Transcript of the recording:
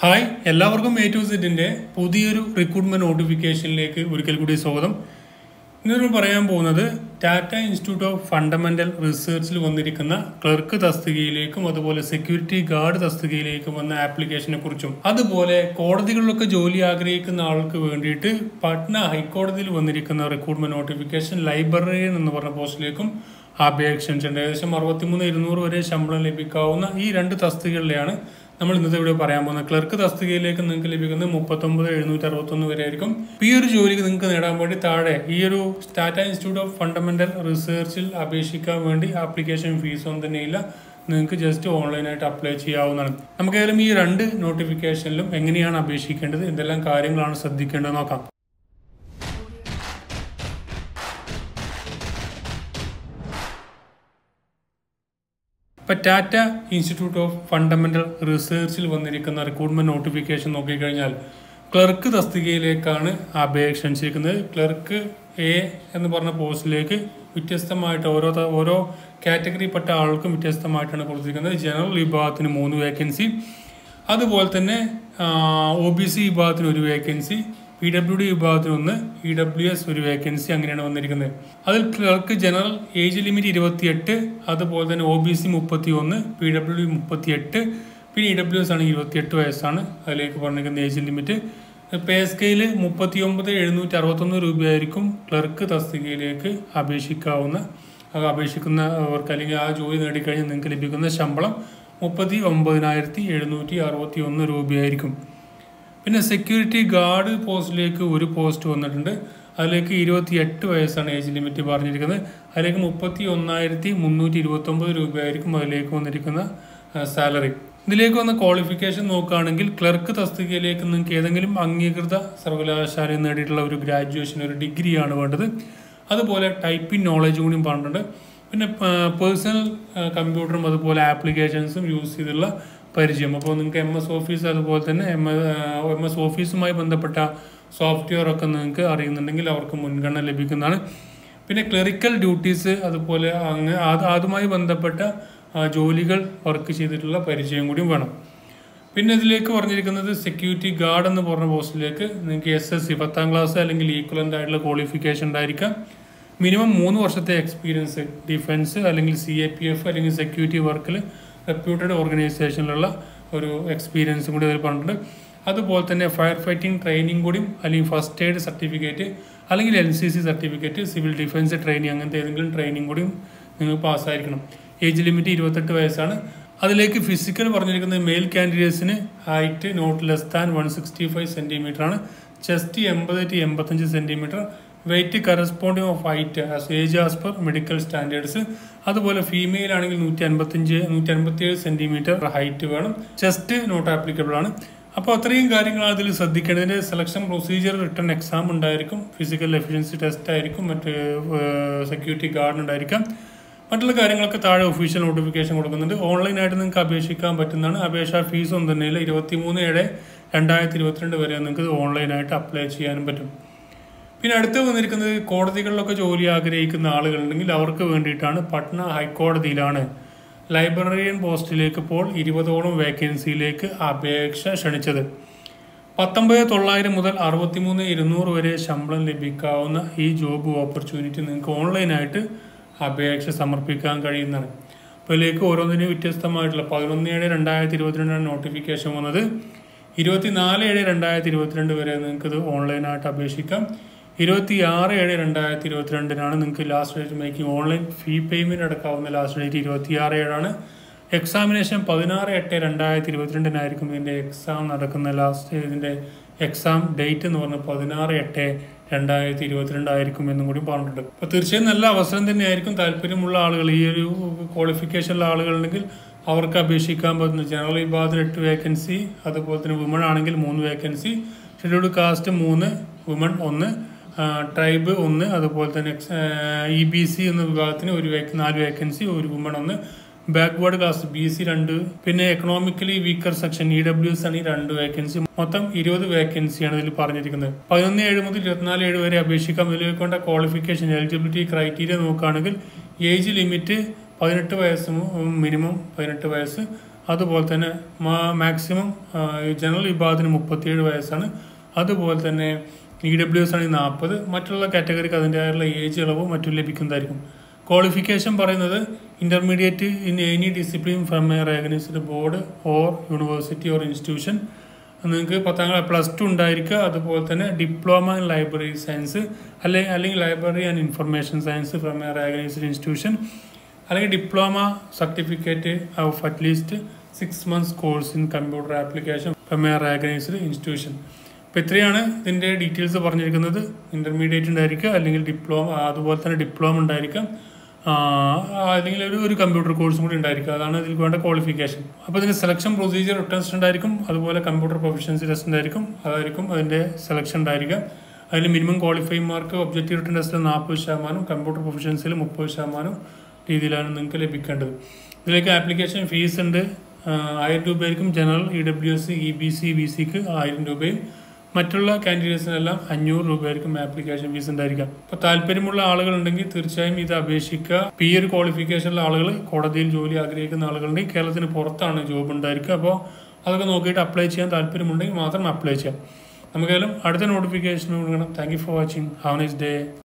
hi എല്ലാവർക്കും A to സെറ്റിന്റെ പുതിയൊരു റിക്രൂട്ട്മെന്റ് നോട്ടിഫിക്കേഷനിലേക്ക് ഒരിക്കൽ കൂടി സ്വാഗതം ഇന്നൊരു പറയാൻ പോകുന്നത് ടാറ്റ ഇൻസ്റ്റിറ്റ്യൂട്ട് ഓഫ് ഫണ്ടമെന്റൽ റിസർച്ചിൽ വന്നിരിക്കുന്ന ക്ലർക്ക് തസ്തികയിലേക്കും അതുപോലെ സെക്യൂരിറ്റി ഗാർഡ് തസ്തികയിലേക്കും വന്ന ആപ്ലിക്കേഷനെ കുറിച്ചും അതുപോലെ കോടതികളിലൊക്കെ ജോലി ആഗ്രഹിക്കുന്ന ആൾക്ക് വേണ്ടിയിട്ട് പട്ന ഹൈക്കോടതിയിൽ വന്നിരിക്കുന്ന റിക്രൂട്ട്മെന്റ് നോട്ടിഫിക്കേഷൻ ലൈബ്രറിയൻ എന്ന് പറഞ്ഞ പോസ്റ്റിലേക്കും അപേക്ഷ ക്ഷണിച്ചിട്ടുണ്ട് ഏകദേശം അറുപത്തിമൂന്ന് ഇരുന്നൂറ് വരെ ശമ്പളം ലഭിക്കാവുന്ന ഈ രണ്ട് തസ്തികകളിലെയാണ് നമ്മൾ ഇന്നത്തെ ഇവിടെ പറയാൻ പോകുന്നത് ക്ലർക്ക് തസ്തികയിലേക്ക് നിങ്ങൾക്ക് ലഭിക്കുന്നത് മുപ്പത്തൊമ്പത് എഴുന്നൂറ്റി അറുപത്തൊന്ന് വരെ ആയിരിക്കും ഈ ഒരു ജോലിക്ക് നിങ്ങൾക്ക് നേടാൻ വേണ്ടി താഴെ ഈ ഒരു ടാറ്റ ഇൻസ്റ്റിറ്റ്യൂട്ട് ഓഫ് ഫണ്ടമെന്റൽ റിസർച്ചിൽ അപേക്ഷിക്കാൻ വേണ്ടി ആപ്ലിക്കേഷൻ ഫീസ് ഒന്നും തന്നെ ഇല്ല നിങ്ങൾക്ക് ജസ്റ്റ് ഓൺലൈനായിട്ട് അപ്ലൈ ചെയ്യാവുന്നതാണ് നമുക്ക് ഏതായാലും ഈ രണ്ട് നോട്ടിഫിക്കേഷനിലും എങ്ങനെയാണ് അപേക്ഷിക്കേണ്ടത് എന്തെല്ലാം കാര്യങ്ങളാണ് ശ്രദ്ധിക്കേണ്ടത് നോക്കാം ഇപ്പൊ ടാറ്റ ഇൻസ്റ്റിറ്റ്യൂട്ട് ഓഫ് ഫണ്ടമെന്റൽ റിസർച്ചിൽ വന്നിരിക്കുന്ന റിക്രൂട്ട്മെന്റ് നോട്ടിഫിക്കേഷൻ നോക്കിക്കഴിഞ്ഞാൽ ക്ലർക്ക് തസ്തികയിലേക്കാണ് അപേക്ഷ ക്ഷണിച്ചിരിക്കുന്നത് ക്ലർക്ക് എ എന്ന് പറഞ്ഞ പോസ്റ്റിലേക്ക് വ്യത്യസ്തമായിട്ട് ഓരോ ത- ഓരോ കാറ്റഗറിപ്പെട്ട ആൾക്കും വ്യത്യസ്തമായിട്ടാണ് കൊടുത്തിരിക്കുന്നത് ജനറൽ വിഭാഗത്തിന് മൂന്ന് വേക്കൻസി അതുപോലെ തന്നെ ഒ ബി സി വിഭാഗത്തിന് ഒരു വേക്കൻസി പി ഡബ്ല്യു ഡി വിഭാഗത്തിന് ഒന്ന് ഇ ഡബ്ല്യു എസ് ഒരു വേക്കൻസി അങ്ങനെയാണ് വന്നിരിക്കുന്നത് അതിൽ ക്ലർക്ക് ജനറൽ ഏജ് ലിമിറ്റ് ഇരുപത്തിയെട്ട് അതുപോലെ തന്നെ ഒ ബി സി മുപ്പത്തി ഒന്ന് പി ഡബ്ല്യു ഡി മുപ്പത്തിയെട്ട് പിന്നെ ഇ ഡബ്ല്യു എസ് ആണ് ഇരുപത്തിയെട്ട് വയസ്സാണ് അതിലേക്ക് പറഞ്ഞിരിക്കുന്ന ഏജ് ലിമിറ്റ് പേ സ്കെയിൽ മുപ്പത്തി ഒമ്പത് എഴുന്നൂറ്റി അറുപത്തൊന്ന് രൂപയായിരിക്കും ക്ലർക്ക് തസ്തികയിലേക്ക് അപേക്ഷിക്കാവുന്ന അത് അപേക്ഷിക്കുന്നവർക്ക് അല്ലെങ്കിൽ ആ ജോലി നേടിക്കഴിഞ്ഞാൽ നിങ്ങൾക്ക് ലഭിക്കുന്ന ശമ്പളം മുപ്പത്തി ഒമ്പതിനായിരത്തി എഴുന്നൂറ്റി അറുപത്തി ഒന്ന് രൂപയായിരിക്കും പിന്നെ സെക്യൂരിറ്റി ഗാർഡ് പോസ്റ്റിലേക്ക് ഒരു പോസ്റ്റ് വന്നിട്ടുണ്ട് അതിലേക്ക് ഇരുപത്തി എട്ട് വയസ്സാണ് ഏജ് ലിമിറ്റ് പറഞ്ഞിരിക്കുന്നത് അതിലേക്ക് മുപ്പത്തി ഒന്നായിരത്തി മുന്നൂറ്റി ഇരുപത്തി ഒമ്പത് രൂപയായിരിക്കും അതിലേക്ക് വന്നിരിക്കുന്ന സാലറി ഇതിലേക്ക് വന്ന ക്വാളിഫിക്കേഷൻ നോക്കുകയാണെങ്കിൽ ക്ലർക്ക് തസ്തികയിലേക്ക് നിങ്ങൾക്ക് ഏതെങ്കിലും അംഗീകൃത സർവകലാശാലയിൽ നേടിയിട്ടുള്ള ഒരു ഗ്രാജുവേഷൻ ഒരു ഡിഗ്രിയാണ് വേണ്ടത് അതുപോലെ ടൈപ്പിംഗ് നോളജ് കൂടിയും പറഞ്ഞിട്ടുണ്ട് പിന്നെ പേഴ്സണൽ കമ്പ്യൂട്ടറും അതുപോലെ ആപ്ലിക്കേഷൻസും യൂസ് ചെയ്തുള്ള പരിചയം അപ്പോൾ നിങ്ങൾക്ക് എം എസ് ഓഫീസ് അതുപോലെ തന്നെ എം എം എസ് ഓഫീസുമായി ബന്ധപ്പെട്ട സോഫ്റ്റ്വെയർ ഒക്കെ നിങ്ങൾക്ക് അറിയുന്നുണ്ടെങ്കിൽ അവർക്ക് മുൻഗണന ലഭിക്കുന്നതാണ് പിന്നെ ക്ലറിക്കൽ ഡ്യൂട്ടീസ് അതുപോലെ അങ്ങ് അത് അതുമായി ബന്ധപ്പെട്ട ആ, ജോലികൾ വർക്ക് ചെയ്തിട്ടുള്ള പരിചയം കൂടിയും വേണം പിന്നെ ഇതിലേക്ക് പറഞ്ഞിരിക്കുന്നത് സെക്യൂരിറ്റി ഗാർഡ് എന്ന് പറഞ്ഞ പോസ്റ്റിലേക്ക് നിങ്ങൾക്ക് എസ് എസ് സി പത്താം ക്ലാസ് അല്ലെങ്കിൽ ഈക്വലൻ്റ് ആയിട്ടുള്ള ക്വാളിഫിക്കേഷൻ ഉണ്ടായിരിക്കാം മിനിമം മൂന്ന് വർഷത്തെ എക്സ്പീരിയൻസ് ഡിഫൻസ് അല്ലെങ്കിൽ സി എ പി എഫ് അല്ലെങ്കിൽ സെക്യൂരിറ്റി വർക്കിൽ റെപ്യൂട്ടഡ് ഓർഗനൈസേഷനിലുള്ള ഒരു എക്സ്പീരിയൻസും കൂടി അതിൽ പറഞ്ഞിട്ടുണ്ട് അതുപോലെ തന്നെ ഫയർ ഫൈറ്റിംഗ് ട്രെയിനിങ് കൂടിയും അല്ലെങ്കിൽ ഫസ്റ്റ് എയ്ഡ് സർട്ടിഫിക്കറ്റ് അല്ലെങ്കിൽ L C C certificate civil defence training അങ്ങനത്തെ ഏതെങ്കിലും ട്രെയിനിങ് കൂടിയും നിങ്ങൾ പാസ്സായിരിക്കണം ഏജ് ലിമിറ്റ് ഇരുപത്തെട്ട് വയസ്സാണ് അതിലേക്ക് ഫിസിക്കൽ പറഞ്ഞിരിക്കുന്നത് മെയിൽ കാൻഡിഡേറ്റ്സിന് height not less than one sixty five centimetre ആണ് ചെസ്റ്റ് എൺപത് ടു എൺപത്തഞ്ച് centimetre weight corresponding of height as age as per medical standards അതുപോലെ ഫീമെയിൽ ആണെങ്കിൽ നൂറ്റി അൻപത്തഞ്ച് നൂറ്റി അൻപത്തിയേഴ് സെൻറ്റിമീറ്റർ ഹൈറ്റ് വേണം ചെസ്റ്റ് നോട്ട് ആപ്ലിക്കബിൾ ആണ് അപ്പോൾ അത്രയും കാര്യങ്ങളാണ് അതിൽ ശ്രദ്ധിക്കേണ്ടതിൻ്റെ സെലക്ഷൻ പ്രൊസീജിയർ റിട്ടേൺ എക്സാം ഉണ്ടായിരിക്കും ഫിസിക്കൽ എഫിഷ്യൻസി ടെസ്റ്റ് ആയിരിക്കും മറ്റ് സെക്യൂരിറ്റി ഗാർഡ് ഉണ്ടായിരിക്കാം മറ്റുള്ള കാര്യങ്ങളൊക്കെ താഴെ ഒഫീഷ്യൽ നോട്ടിഫിക്കേഷൻ കൊടുക്കുന്നുണ്ട് ഓൺലൈനായിട്ട് നിങ്ങൾക്ക് അപേക്ഷിക്കാൻ പറ്റുന്നതാണ് അപേക്ഷാ ഫീസ് ഒന്നും തന്നെ ഇല്ല ഇരുപത്തി മൂന്ന് ഏഴ് രണ്ടായിരത്തി ഇരുപത്തിരണ്ട് വരെ നിങ്ങൾക്ക് ഓൺലൈനായിട്ട് അപ്ലൈ ചെയ്യാനും പറ്റും പിന്നെ അടുത്ത് വന്നിരിക്കുന്നത് കോടതികളിലൊക്കെ ജോലി ആഗ്രഹിക്കുന്ന ആളുകളുണ്ടെങ്കിൽ അവർക്ക് വേണ്ടിയിട്ടാണ് പട്ന ഹൈക്കോടതിയിലാണ് ലൈബ്രറിയൻ പോസ്റ്റിലേക്ക് ഇപ്പോൾ ഇരുപതോളം വേക്കൻസിയിലേക്ക് അപേക്ഷ ക്ഷണിച്ചത് പത്തൊമ്പത് തൊള്ളായിരം മുതൽ അറുപത്തിമൂന്ന് ഇരുന്നൂറ് വരെ ശമ്പളം ലഭിക്കാവുന്ന ഈ ജോബ് ഓപ്പർച്യൂണിറ്റി നിങ്ങൾക്ക് ഓൺലൈനായിട്ട് അപേക്ഷ സമർപ്പിക്കാൻ കഴിയുന്നതാണ് അപ്പോൾ ഇതിലേക്ക് ഓരോന്നിനും വ്യത്യസ്തമായിട്ടുള്ള പതിനൊന്ന് ഏഴ് രണ്ടായിരത്തി ഇരുപത്തിരണ്ടാണ് നോട്ടിഫിക്കേഷൻ വന്നത് ഇരുപത്തിനാല് ഏഴ് രണ്ടായിരത്തി ഇരുപത്തിരണ്ട് വരെ നിങ്ങൾക്ക് ഇത് ഓൺലൈനായിട്ട് അപേക്ഷിക്കാം ഇരുപത്തി ആറ് ഏഴ് രണ്ടായിരത്തി ഇരുപത്തിരണ്ടിനാണ് നിങ്ങൾക്ക് last date making online fee payment അടക്കാവുന്ന ലാസ്റ്റ് ഡേറ്റ് ഇരുപത്തി ആറ് ഏഴാണ് എക്സാമിനേഷൻ പതിനാറ് എട്ട് രണ്ടായിരത്തി ഇരുപത്തിരണ്ടിനായിരിക്കും ഇതിൻ്റെ എക്സാം നടക്കുന്ന ലാസ്റ്റ് ഇതിൻ്റെ എക്സാം ഡേറ്റ് എന്ന് പറഞ്ഞാൽ പതിനാറ് എട്ട് രണ്ടായിരത്തി ഇരുപത്തിരണ്ടായിരിക്കും എന്നും കൂടി പറഞ്ഞിട്ടുണ്ട് അപ്പോൾ തീർച്ചയായും നല്ല അവസരം തന്നെയായിരിക്കും താല്പര്യമുള്ള ആളുകൾ ഈ ഒരു ക്വാളിഫിക്കേഷനുള്ള ആളുകളുണ്ടെങ്കിൽ അവർക്ക് അപേക്ഷിക്കാൻ പറ്റുന്നു ജനറൽ വിഭാഗത്തിൽ എട്ട് വേക്കൻസി അതുപോലെ തന്നെ വുമൺ ആണെങ്കിൽ മൂന്ന് വേക്കൻസി ഷെഡ്യൂൾഡ് കാസ്റ്റ് മൂന്ന് വുമൺ ഒന്ന് ട്രൈബ് ഒന്ന് അതുപോലെ തന്നെ ഇ ബി സി എന്ന വിഭാഗത്തിന് ഒരു വേക്ക നാല് വേക്കൻസി ഒരു വുമൺ ഒന്ന് ബാക്ക്വേർഡ് ക്ലാസ് ബി സി രണ്ട് പിന്നെ economically weaker section E W S ആണ് ഈ രണ്ട് വേക്കൻസി മൊത്തം ഇരുപത് വേക്കൻസിയാണ് ഇതിൽ പറഞ്ഞിരിക്കുന്നത് പതിനൊന്ന് ഏഴ് മുതൽ ഇരുപത്തിനാല് ഏഴ് വരെ അപേക്ഷിക്കാം ഇതിലേക്കൊണ്ട ക്വാളിഫിക്കേഷൻ എലിജിബിലിറ്റി ക്രൈറ്റീരിയ നോക്കുകയാണെങ്കിൽ ഏജ് ലിമിറ്റ് പതിനെട്ട് വയസ്സ് മിനിമം പതിനെട്ട് വയസ്സ് അതുപോലെ തന്നെ മാക്സിമം ജനറൽ വിഭാഗത്തിന് മുപ്പത്തിയേഴ് വയസ്സാണ് അതുപോലെ തന്നെ ഇ ഡബ്ല്യു എസ് ആണെങ്കിൽ നാൽപ്പത് മറ്റുള്ള കാറ്റഗറിക്ക് അതിൻ്റെതായുള്ള ഏജ് ഇളവും മറ്റും ലഭിക്കുന്നതായിരിക്കും ക്വാളിഫിക്കേഷൻ പറയുന്നത് intermediate in any discipline from a recognised board or university or institution നിങ്ങൾക്ക് പത്താം ക്ലാസ് പ്ലസ് ടു ഉണ്ടായിരിക്കുക അതുപോലെ തന്നെ ഡിപ്ലോമ ഇൻ ലൈബ്രറി സയൻസ് അല്ലെങ്കിൽ അല്ലെങ്കിൽ library and information science from a recognised institution അല്ലെങ്കിൽ diploma certificate of at least six months course in computer application from a recognised institution അപ്പോൾ ഇത്രയാണ് ഇതിൻ്റെ ഡീറ്റെയിൽസ് പറഞ്ഞിരിക്കുന്നത് ഇൻ്റർമീഡിയറ്റ് ഉണ്ടായിരിക്കുക അല്ലെങ്കിൽ ഡിപ്ലോമ അതുപോലെ തന്നെ ഡിപ്ലോമ ഉണ്ടായിരിക്കാം ആ, അല്ലെങ്കിൽ ഒരു ഒരു കമ്പ്യൂട്ടർ കോഴ്സും കൂടി ഉണ്ടായിരിക്കും അതാണ് ഇതിൽ വേണ്ട ക്വാളിഫിക്കേഷൻ അപ്പോൾ ഇതിന് സെലക്ഷൻ പ്രൊസീജിയർ ടെസ്റ്റ് ഉണ്ടായിരിക്കും അതുപോലെ കമ്പ്യൂട്ടർ പ്രൊഫഷൻസി ടെസ്റ്റ് ഉണ്ടായിരിക്കും അതായിരിക്കും അതിൻ്റെ സെലക്ഷൻ ഉണ്ടായിരിക്കുക അതിൽ minimum qualifying mark objective written ടെസ്റ്റിൽ നാൽപ്പത് ശതമാനം കമ്പ്യൂട്ടർ പ്രൊഫഷൻസിൽ മുപ്പത് ശതമാനം രീതിയിലാണ് നിങ്ങൾക്ക് ലഭിക്കേണ്ടത് ഇതിലേക്ക് ആപ്ലിക്കേഷൻ ഫീസ് ഉണ്ട് ആ, ആയിരം രൂപയായിരിക്കും general E W S E B C B സിക്ക് ആയിരം രൂപയും മറ്റുള്ള കാൻഡിഡേറ്റ്സിനെല്ലാം അഞ്ഞൂറ് രൂപയായിരിക്കും ആപ്ലിക്കേഷൻ ഫീസ് ഉണ്ടായിരിക്കുക അപ്പോൾ താല്പര്യമുള്ള ആളുകളുണ്ടെങ്കിൽ തീർച്ചയായും ഇത് അപേക്ഷിക്കുക ഇപ്പം ഈ ഒരു ക്വാളിഫിക്കേഷനുള്ള ആളുകൾ കോടതിയിൽ ജോലി ആഗ്രഹിക്കുന്ന ആളുകളുണ്ടെങ്കിൽ കേരളത്തിന് പുറത്താണ് ജോബ് ഉണ്ടായിരിക്കുക അപ്പോൾ അതൊക്കെ നോക്കിയിട്ട് അപ്ലൈ ചെയ്യാൻ താല്പര്യമുണ്ടെങ്കിൽ മാത്രം അപ്ലൈ ചെയ്യാം നമുക്കേതായാലും അടുത്ത നോട്ടിഫിക്കേഷൻ കൊടുക്കണം thank you for watching have nice day